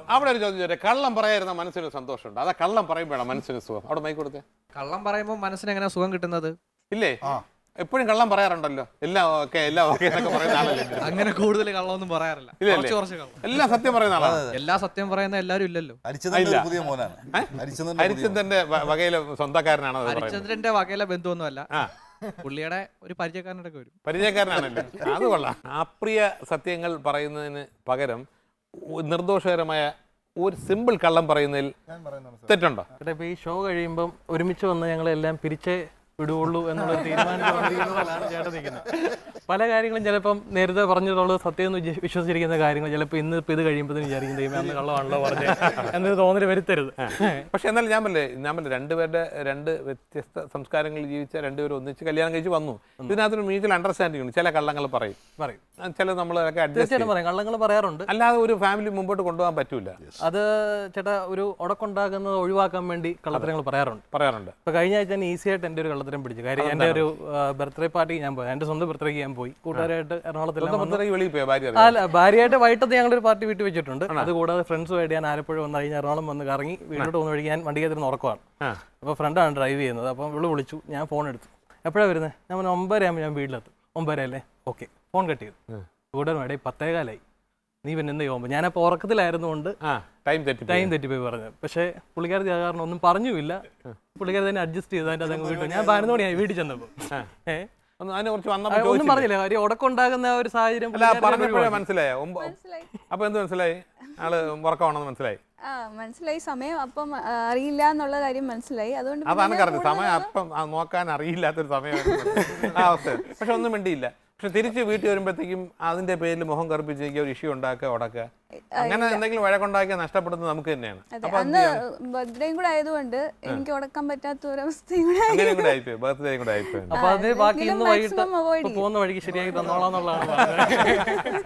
അവിടെ ഒരു ചോദ്യം ചോദിച്ചേ കള്ളം പറയായിരുന്ന മനസ്സിന് സന്തോഷമുണ്ട് അതാ കള്ളം പറയുമ്പോഴാണ് മനസ്സിന് സുഖം അവിടെ മൈക്ക് കൊടുത്തേ കള്ളം പറയുമ്പോൾ മനസ്സിന് എങ്ങനെ സുഖം കിട്ടുന്നത് ഇല്ലേ എപ്പോഴും കള്ളം പറയാറുണ്ടല്ലോ എല്ലാം ഓക്കെ എല്ലാം ഓക്കെ എന്നൊക്കെ പറയുന്ന ആളല്ലേ ഇത്? അങ്ങനെ കൂടുതൽ കള്ളമൊന്നും പറയാറില്ല ഇല്ലല്ലേ? കുറച്ച് കുറച്ച് കള്ളം എല്ലാം സത്യം പറയുന്ന ആളാണ് എല്ലാ സത്യം പറയുന്ന എല്ലാരും ഇല്ലല്ലോ ഹരിച്ചന്ദ്രന്റെ ഇല്ല. ഒരു പുതിയ മോനാണ് ഹരിച്ചന്ദ്രന്റെ പുതിയ മോൻ. ഹരിചന്ദ്രന്റെ വ- വകയിലെ സ്വന്തക്കാരനാണ് അത് പറയുന്നത് ഹരിചന്ദ്രന്റെ വകയിലെ ബന്ധുവൊന്നുമല്ല ആ പുള്ളിയുടെ ഒരു പരിചയക്കാരനൊക്കെ വരും പരിചയക്കാരനാണല്ലോ അത് കൊള്ളാം അപ്രിയ സത്യങ്ങൾ പറയുന്നതിന് പകരം ഒ- നിർദോഷകരമായ ഒരു സിമ്പിൾ കള്ളം പറയുന്നതിൽ ഞാൻ പറയുന്നത് മനസ്സിലായി. തെറ്റുണ്ടോ ചേട്ടാ ഇപ്പൊ ഈ ഷോ കഴിയുമ്പം ഒരുമിച്ച് വന്ന് ഞങ്ങളെല്ലാം പിരിച്ചേ വിടുകയുള്ളൂ എന്നുള്ള തീരുമാനത്തിലാണ് ചേട്ടൻ നിൽക്കുന്നത് പല കാര്യങ്ങളും ചിലപ്പം നേരത്തെ പറഞ്ഞതുള്ളത് സത്യം എന്ന് വിശ്വ- വിശ്വസിച്ചിരിക്കുന്ന കാര്യങ്ങൾ ചിലപ്പോൾ ഇന്ന് ഇപ്പൊ ഇത് കഴിയുമ്പോൾ വിചാരിക്കും ദൈവം അന്ന് കള്ളമാണല്ലോ പറഞ്ഞത് എന്നൊരു തോന്നൽ വരുത്തരുത് പക്ഷെ എന്നാൽ ഞാൻ പറയേ ഞാൻ പറയേ രണ്ടുപേരുടെ രണ്ട് വ്യത്യസ്ത സംസ്കാരങ്ങളിൽ ജീവിച്ച രണ്ടുപേരും ഒന്നിച്ച് കല്യാണം കഴിച്ച് വന്നു ഇതിനകത്തൊരു മ്യൂച്വൽ അണ്ടർസ്റ്റാൻഡിംഗ് ഉണ്ട് ചില കള്ളങ്ങൾ പറയും പറയും ആ, ചില നമ്മളൊക്കെ അഡ്ജസ്റ്റ് തീർച്ചയായിട്ടും പറയും കള്ളങ്ങൾ പറയാറുണ്ട് അല്ലാതെ ഒരു ഫാമിലി മുമ്പോട്ട് കൊണ്ടുപോകാൻ പറ്റൂല അത് ചേട്ടാ ഒരു ഉടക്കുണ്ടാക്കുന്നത് ഒഴിവാക്കാൻ വേണ്ടി കള്ളത്തരങ്ങൾ പറയാറുണ്ട് പറയാറുണ്ട് ഇപ്പൊ കഴിഞ്ഞ ആഴ്ച തന്നെ ഈസി ആയിട്ട് എൻ്റെ ഒരു കള്ളത്തരം പിടിച്ചു കാര്യം എൻ്റെ ഒരു ബർത്ത്ഡേ പാർട്ടി ഞാൻ പോയി എൻ്റെ സ്വന്തം ബർത്ത്ഡേക്ക് ഞാൻ പോയി കൂട്ടുകാരായിട്ട് എറണാകുളത്തെല്ലാം വന്നു. പുറത്തേക്ക് വെളിയിൽ പോയ ഭാര്യ അറിയാം. അല്ല ഭാര്യയായിട്ട് വൈകിട്ടത്ത് ഞങ്ങളൊരു പാർട്ടി വീട്ടിൽ വെച്ചിട്ടുണ്ട് അത് കൂടാതെ ഫ്രണ്ട്സുമായിട്ട് ഞാൻ ആലപ്പുഴ വന്ന് കഴിഞ്ഞ് എറണാകുളം വന്ന് കറങ്ങി വീട്ടിലോട്ട് പോകുന്ന വഴിക്ക് ഞാൻ വണ്ടിക്കകത്തിരുന്ന് ഉറക്കമാണ് ആ. അപ്പോൾ ഫ്രണ്ടാണ് ഡ്രൈവ് ചെയ്യുന്നത് അപ്പം ഇവള് വിളിച്ചു ഞാൻ ഫോൺ എടുത്തു എപ്പോഴാണ് വരുന്നത് ഞാൻ പറഞ്ഞു ഒമ്പതര ആകുമ്പോൾ ഞാൻ വീട്ടിലെത്തും ഒമ്പതര അല്ലേ ഓക്കെ ഫോൺ കട്ട് ചെയ്തു കൂടെ മേടെ പത്തേകാലായി നീ പിന്നെ എന്ത് ചെയ്യുമ്പോൾ ഞാനപ്പോൾ ഉറക്കത്തിലായിരുന്നുകൊണ്ട് ആ ടൈം തെറ്റി ടൈം തെറ്റിപ്പോയി പറഞ്ഞു പക്ഷേ പുള്ളിക്കാരത്തി അത് കാരണം ഒന്നും പറഞ്ഞുമില്ല പുള്ളിക്കാരി തന്നെ അഡ്ജസ്റ്റ് ചെയ്ത് അതിൻ്റെ അതങ്ങ് വിട്ടു ഞാൻ പതിനൊന്ന് മണിയായി വീട്ടിൽ ചെന്നപ്പോൾ ഏഹ് ഒന്ന് അതിനെ കുറിച്ച് ആ, വന്നപ്പോൾ ഒന്നും ചോദിച്ചില്ലേ? പറഞ്ഞില്ല കാര്യം ഉടക്കുണ്ടാകുന്ന ആ ഒരു സാഹചര്യം അല്ല പുള്ളിക്കാരത്തി പറഞ്ഞപ്പോഴേ ഒഴിവാക്കി. മനസ്സിലായോ ഒമ്പ- മനസ്സിലായി അപ്പൊ എന്ത് മനസ്സിലായി ആള് ഉറക്കമാണെന്ന് മനസ്സിലായി ആ മനസ്സിലായി സമയം അപ്പം ആ, അറിയില്ല എന്നുള്ള കാര്യം മനസ്സിലായി അതുകൊണ്ട് പിന്നെ അതാണ് ഞാൻ കറക്റ്റ് കൂടുതൽ സമയം അപ്പം ആ, നോക്കാൻ അറിയില്ലാത്തൊരു സമയമായിരുന്നു ആ അവസ്ഥ പക്ഷെ ഒന്നും മിണ്ടിയില്ല പക്ഷെ തിരിച്ച് വീട്ടിൽ വരുമ്പോഴത്തേക്കും അതിന്റെ പേരിൽ മുഖം കറുപ്പിച്ചേക്കുക ഒരു ഇഷ്യൂ ഉണ്ടാക്കുക ഉടക്കുക അങ്ങനെ എന്തെങ്കിലും വഴക്കുണ്ടാക്കിയാൽ നഷ്ടപ്പെടുന്നത് നമുക്ക് തന്നെയാണ് അതെ അപ്പൊ അന്ന് ബർത്ത്ഡേയും കൂടെ ആയതുകൊണ്ട് എനിക്ക് ഉടക്കാൻ പറ്റാത്ത ഒരു അവസ്ഥയും കൂടെ അങ്ങനെ കൂടെ ആയിപ്പോയി ബർത്ത്ഡേ കൂടെ ആയിപ്പോയി അപ്പൊ അത് ബാക്കി എങ്കിലും ഇന്ന് വൈകിട്ട് maximum avoid ഇപ്പൊ ചെയ്യും. പോകുന്ന വഴിക്ക് ശരിയാക്കി തന്നോളാന്നുള്ളതാണ് പറഞ്ഞത്.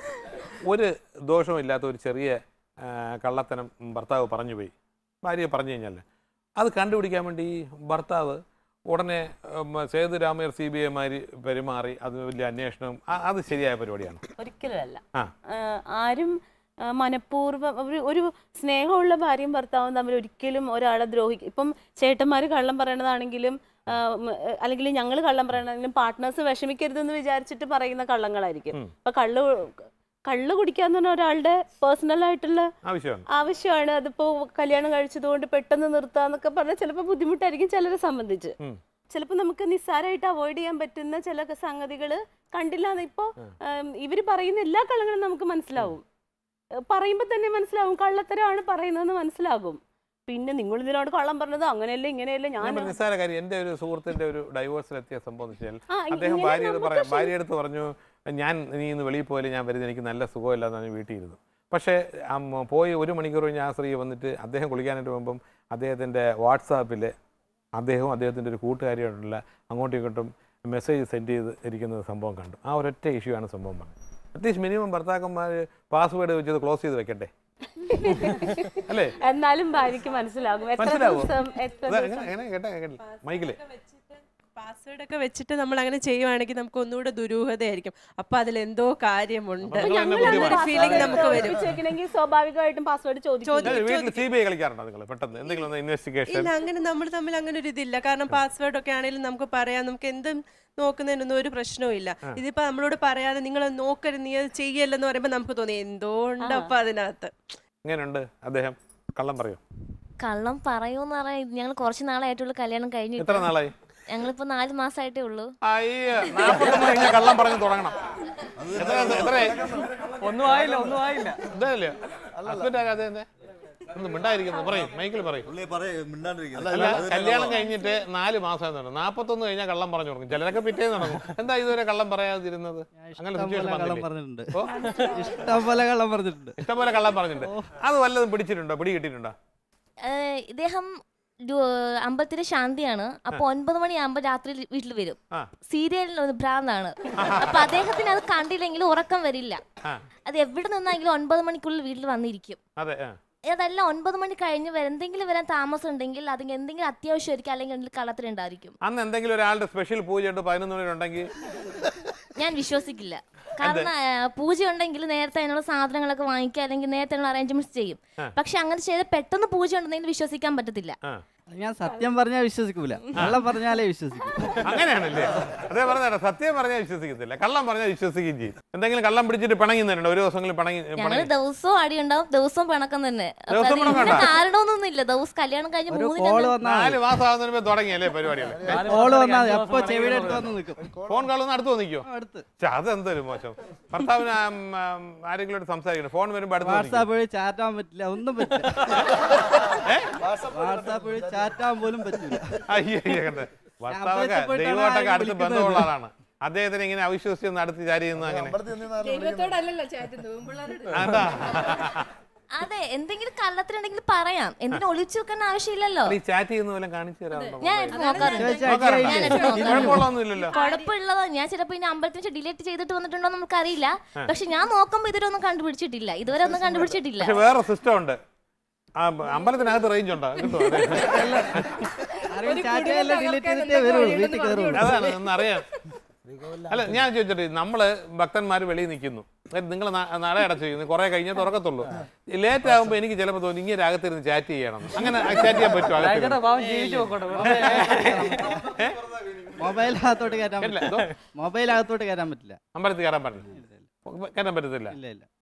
ഒരു ദോഷമില്ലാത്ത ഒരു ചെറിയ ആ, കള്ളത്തനം ഭർത്താവ് പറഞ്ഞു പോയി ഭാര്യയെ പറഞ്ഞു കഴിഞ്ഞാൽ അത് കണ്ടുപിടിക്കാൻ വേണ്ടി ഈ ഭർത്താവ് ഉടനെ ഉം, സേതുരാമയ്യർ സി ബി ഐമാര് പെരുമാറി അത് വലിയ അന്വേഷണം ആ- അത് ശരിയായ പരിപാടിയാണ് ഒരിക്കലുമല്ല ആ. ആഹ് ആരും ആഹ് മനഃപൂർവ്വം ഒരു ഒരു സ്നേഹമുള്ള ഭാര്യയും ഭർത്താവും തമ്മിൽ ഒരിക്കലും ഒരാളെ ദ്രോഹിക്കും ഇപ്പം ചേട്ടന്മാർ കള്ളം പറയണതാണെങ്കിലും ആഹ് ഉം, ഏഹ് അല്ലെങ്കിൽ ഞങ്ങൾ കള്ളം പറയണമെങ്കിലും പാർട്ട്നേഴ്സ് വിഷമിക്കരുതെന്ന് വിചാരിച്ചിട്ട് പറയുന്ന കള്ളങ്ങളായിരിക്കും ഉം. ഇപ്പൊ കള്ള് കള്ള് കുടിക്കാന്ന് പറഞ്ഞ ഒരാളുടെ പേഴ്സണൽ ആയിട്ടുള്ള ആവശ്യമാണ് ആവശ്യമാണ് അതിപ്പോ കല്യാണം കഴിച്ചതുകൊണ്ട് പെട്ടെന്ന് നിർത്താന്നൊക്കെ പറഞ്ഞാൽ ചിലപ്പോൾ ബുദ്ധിമുട്ടായിരിക്കും ചിലരെ സംബന്ധിച്ച് ഉം. ചിലപ്പോൾ നമുക്ക് നിസ്സാരമായിട്ട് അവോയ്ഡ് ചെയ്യാൻ പറ്റുന്ന ചില സംഗതികൾ കണ്ടില്ല എന്ന് ഇപ്പോൾ ഇവർ പറയുന്ന എല്ലാ കള്ളങ്ങളും നമുക്ക് മനസ്സിലാവും പറയുമ്പോൾ തന്നെ മനസ്സിലാവും കള്ളത്തരമാണ് പറയുന്നതെന്ന് മനസ്സിലാകും പിന്നെ നിങ്ങൾ ഇതിനോട് കള്ളം പറഞ്ഞത് അങ്ങനെയല്ല ഇങ്ങനെയല്ല ഞാൻ ഞാൻ പറഞ്ഞ നിസ്സാര കാര്യം എൻ്റെ ഒരു സുഹൃത്തിന്റെ ഒരു ഡൈവോഴ്സിലെത്തിയ സംഭവം എന്ന് വെച്ചാൽ ആ, അദ്ദേഹം ഇങ്ങനെ ഭാര്യയോട് നമുക്ക് പറയാം ക്ഷമി- ഭാര്യ അടുത്ത് പറഞ്ഞു ഞാൻ നീ ഇന്ന് വെളിയിൽ പോയാലും ഞാൻ വരുന്നത് എനിക്ക് നല്ല സുഖമില്ല എന്ന് പറഞ്ഞ് വീട്ടിൽ ഇരുന്നു പക്ഷേ അമ്മ പോയി ഒരു മണിക്കൂർ കഴിഞ്ഞ് ആ സ്ത്രീ വന്നിട്ട് അദ്ദേഹം കുളിക്കാനായിട്ട് പോകുമ്പം അദ്ദേഹത്തിൻ്റെ വാട്സാപ്പിൽ അദ്ദേഹവും അദ്ദേഹത്തിൻ്റെ ഒരു കൂട്ടുകാരിയോടുള്ള അങ്ങോട്ടും ഇങ്ങോട്ടും മെസ്സേജ് സെൻഡ് ചെയ്ത് ഇരിക്കുന്ന സംഭവം കണ്ടു ആ ഒരൊറ്റ ഇഷ്യൂ ആണ് സംഭവം പറഞ്ഞത് അറ്റ്ലീസ്റ്റ് മിനിമം ഭർത്താക്കന്മാർ പാസ്വേഡ് വെച്ചത് ക്ലോസ് ചെയ്ത് വെക്കട്ടെ അല്ലേ എന്നാലും ഭാര്യയ്ക്ക് മനസ്സിലാകും എത്ര മനസ്സിലാവോ? ദിവസം എത്ര ഇത് ദിവസം എങ്ങനെ എങ്ങനെ കേട്ടെ കേട്ടില്ല മൈക്കില് പാസ്വേഡ് ഒക്കെ വെച്ചിട്ട് നമ്മൾ അങ്ങനെ ചെയ്യുവാണെങ്കിൽ നമുക്ക് ഒന്നുകൂടെ ദുരൂഹതയായിരിക്കും അപ്പൊ അതിൽ എന്തോ കാര്യമുണ്ട് അപ്പൊ നിങ്ങൾ ഞങ്ങൾ തന്നെ ഒരു ഫീലിംഗ് നമുക്ക് വരും വെച്ചേക്കണമെങ്കിൽ സ്വാഭാവികമായിട്ടും പാസ്വേഡ് ചോദിക്കും വീട്ടിൽ സി ബി ഐ കളിക്കാറുണ്ടോ നിങ്ങൾ പെട്ടെന്ന് എന്തെങ്കിലും ഒന്ന് ഇൻവെസ്റ്റിഗേഷൻ ഇല്ല അങ്ങനെ നമ്മൾ തമ്മിൽ അങ്ങനെ ഒരു ഇതില്ല കാരണം പാസ്വേഡ് ഒക്കെ ആണെങ്കിലും നമുക്ക് പറയാം നമുക്ക് എന്തും നോക്കുന്നതിനൊന്നും ഒരു പ്രശ്നവും ഇല്ല ഇതിപ്പോ നമ്മളോട് പറയാതെ നിങ്ങൾ നോക്കരുത് നീ അത് ചെയ്യല്ലെന്ന് പറയുമ്പോൾ നമുക്ക് തോന്നി എന്തോ ഉണ്ട് അപ്പൊ അതിനകത്ത് എങ്ങനെയുണ്ട് അദ്ദേഹം കള്ളം പറയോ കള്ളം പറയൂന്ന് പറയാൻ ഞങ്ങൾ കുറച്ച് നാളായിട്ടുള്ളൂ കല്യാണം കഴിഞ്ഞു എത്ര നാളായി ഞങ്ങളിപ്പോ നാല് മാസമായിട്ടേ ഉള്ളൂ അയ്യ നാപ്പത്തൊന്ന് കഴിഞ്ഞാൽ കള്ളം പറഞ്ഞു തുടങ്ങണം എത്ര എത്രയായി ഒന്നും ആയില്ല ഒന്നും ആയില്ല ഇതല്ലേ ഹസ്ബൻഡ് ആകാതെ എന്താ ഒന്ന് മിണ്ടായിരിക്കുന്നു പറയും മൈക്കിൽ പറയും പുള്ളിയെ പറയ്, മിണ്ടാണ്ടിരിക്കുന്നത്. അല്ല അത് കല്യാണം തന്നെ കഴിഞ്ഞിട്ട് നാല് മാസം തുടങ്ങും നാപ്പത്തൊന്ന് കഴിഞ്ഞാൽ കള്ളം പറഞ്ഞു തുടങ്ങും ചിലരൊക്കെ പിറ്റേന്ന് തുടങ്ങും എന്താ ഇതുവരെ കള്ളം പറയാതിരുന്നത് അങ്ങനെ സിറ്റുവേഷൻ കള്ളം വന്നില്ലേ പറഞ്ഞിട്ടുണ്ട് ഓ ഇഷ്ടം പോലെ കള്ളം പറഞ്ഞിട്ടുണ്ട് ഇഷ്ടംപോലെ കള്ളം പറഞ്ഞിട്ടുണ്ട് അത് വല്ലതും പിടിച്ചിട്ടുണ്ടോ പിടി കിട്ടിയിട്ടുണ്ടോ ഏഹ് ഇദ്ദേഹം ഡു- അമ്പലത്തിലെ ശാന്തിയാണ് അപ്പൊ ഒൻപത് മണിയാകുമ്പോ രാത്രി വീട്ടിൽ വരും ആ. സീരിയലിന് ഭ്രാന്താണ് അപ്പൊ അദ്ദേഹത്തിന് അത് കണ്ടില്ലെങ്കിൽ ഉറക്കം വരില്ല ആ അത് എവിടെ നിന്നെങ്കിലും ഒൻപത് മണിക്കുള്ളിൽ വീട്ടിൽ വന്നിരിക്കും അതെ ആ അതല്ല ഒൻപത് മണി കഴിഞ്ഞ് വര- എന്തെങ്കിലും വരാൻ താമസം ഉണ്ടെങ്കിൽ അത് എന്തെങ്കിലും അത്യാവശ്യമായിരിക്കും അല്ലെങ്കിൽ എന്തെങ്കിലും കള്ളത്തിലുണ്ടായിരിക്കും അന്ന് എന്തെങ്കിലും ഒരാളുടെ സ്പെഷ്യൽ പൂജ ഉണ്ട് പതിനൊന്ന് മണി ഉണ്ടെങ്കിൽ ഞാൻ വിശ്വസിക്കില്ല കാരണം ആ, പൂജ ഉണ്ടെങ്കിൽ നേരത്തെ അതിനുള്ള സാധനങ്ങളൊക്കെ വാങ്ങിക്കുക അല്ലെങ്കിൽ നേരത്തെ അതിനുള്ള അറേഞ്ച്മെന്റ്സ് ചെയ്യും പക്ഷെ അങ്ങനെ ചെയ്ത് പെട്ടെന്ന് പൂജ ഉണ്ടെങ്കിൽ വിശ്വസിക്കാൻ പറ്റത്തില്ല ആ ഞാൻ സത്യം പറഞ്ഞാൽ വിശ്വസിക്കൂല കള്ളം പറഞ്ഞാലേ വിശ്വസിക്കൂ അങ്ങനെയാണല്ലേ അതേ പറഞ്ഞ സത്യം പറഞ്ഞാൽ വിശ്വസിക്കത്തില്ല കള്ളം പറഞ്ഞാൽ വിശ്വസിക്കുകയും ചെയ്യും എന്തെങ്കിലും കള്ളം പിടിച്ചിട്ട് പിണങ്ങുന്നുണ്ടോ ഒരു ദിവസങ്ങളിൽ പിണങ്ങി ഞങ്ങള് പിണങ്ങി ദിവസവും അടി ഉണ്ടാവും ദിവസവും പിണക്കം തന്നെ അപ്പൊ ദിവസവും അത് പിണക്കം ഇന്ന ഉണ്ടോ? കാരണമൊന്നും ഇല്ല ദിവസം കല്യാണം കഴിഞ്ഞ് ഒരു മൂന്നിന് കോള് വന്നാൽ നാല് മാസം ആവുന്നതിന് മുമ്പ് തുടങ്ങിയല്ലേ പരിപാടികൾ കോള് വന്നാൽ എപ്പോ ചെവിയുടെ അടുത്ത് വന്ന് നിൽക്കും ഫോൺ കാൾ ഒന്ന് അടുത്ത് വന്നിക്കോ അടുത്ത് ഛെ, അതെന്തൊരു മോശം ഭർത്താവിന് ആം, ആം, ആരെങ്കിലും ആയിട്ട് സംസാരിക്കണം ഫോൺ വരുമ്പോ അടുത്ത് വന്നിക്കോ. വാട്സാപ്പ് വഴി ചാറ്റാൻ പറ്റില്ല ഒന്നും പറ്റില്ല വാട്സാപ്പ് വഴി ചാറ്റാൻ പോലും പറ്റില്ല അയ്യോ അയ്യോ, കണ്ടോ? ഭർത്താവൊക്കെ അമ്പലത്തിൽ പോയിട്ടാണ് ദൈവമായിട്ടൊക്കെ ആരെങ്കിലും അടുത്ത് വിളിക്കുന്നത്. ബന്ധമുള്ള ആളാണ് അദ്ദേഹത്തിന് ഇങ്ങനെ അവിശ്വസിച്ച് ഒന്ന് അടുത്ത് ചാരി ചെയ്യുന്നത് അങ്ങനെ അമ്പലത്തിൽ നിന്ന് ആരെങ്കിലും വിളിക്കുന്നത്? ദൈവത്തോടല്ലല്ലോ ചാറ്റുന്നത് അതാ അതെ എന്തെങ്കിലും കള്ളത്തിലുണ്ടെങ്കിൽ പറയാം എന്തിനും ഒളിച്ചു വെക്കാൻ ആവശ്യമില്ലല്ലോ ഈ ചാറ്റ് ചെയ്യുന്ന പോലെ കാണിച്ചു തരാറുണ്ടോ ഞാൻ എടുത്ത് നോക്കാറുണ്ട് ചോദിച്ചാൽ ഞാൻ എടുത്ത് നോക്കാറുണ്ട് കുഴപ്പമുള്ളതൊന്നുമില്ലല്ലോ കുഴപ്പമുള്ളതാ ഞാൻ ചിലപ്പോ ഇനി അമ്പലത്തിൽ വെച്ച് ഡിലീറ്റ് ചെയ്തിട്ട് വന്നിട്ടുണ്ടോ നമുക്കറിയില്ല പക്ഷെ ഞാൻ നോക്കുമ്പോ ഇതുവരെ ഒന്നും കണ്ടുപിടിച്ചിട്ടില്ല ഇതുവരെ ഒന്നും കണ്ടുപിടിച്ചിട്ടില്ല പക്ഷെ വേറെ സിസ്റ്റം ഉണ്ട് ആ അമ്പലത്തിനകത്ത് റേഞ്ച് ഉണ്ടോ കിട്ടുമോ ആരെങ്കിലും ചാറ്റ് ചെയ്യാൻ ഡിലീറ്റ് ചെയ്തിട്ടേ വരുള്ളൂ വീട്ടിൽ കയറുള്ളൂ അതാണ് ഒന്നറിയാം അല്ല ഞാൻ ചോദിച്ചിട്ട് നമ്മള് ഭക്തന്മാർ വെളിയിൽ നിൽക്കുന്നു നിങ്ങൾ നട അടച്ചിരിക്കുന്നു കുറെ കഴിഞ്ഞേ തുറക്കത്തുള്ളൂ ലേറ്റ് ആകുമ്പോൾ എനിക്ക് ചിലപ്പോൾ തോന്നി ഇങ്ങനെ അകത്തിരുന്ന് ചാറ്റ് ചെയ്യണം അങ്ങനെ ചാറ്റ് ചെയ്യാൻ പറ്റുമോ ചേട്ടാ അകത്തിരുന്ന്? പാവം ജീവിച്ചു നോക്കട്ടെ വെറുതെ മൊബൈൽ അകത്തോട്ട് കയറ്റാൻ ഇല്ല, പറ്റില്ല ഇതോ. മൊബൈൽ അകത്തോട്ട് കയറ്റാൻ പറ്റില്ല അമ്പലത്തിൽ കയറാൻ പറഞ്ഞു കയറാൻ പറ്റത്തില്ല ഇല്ല ഇല്ല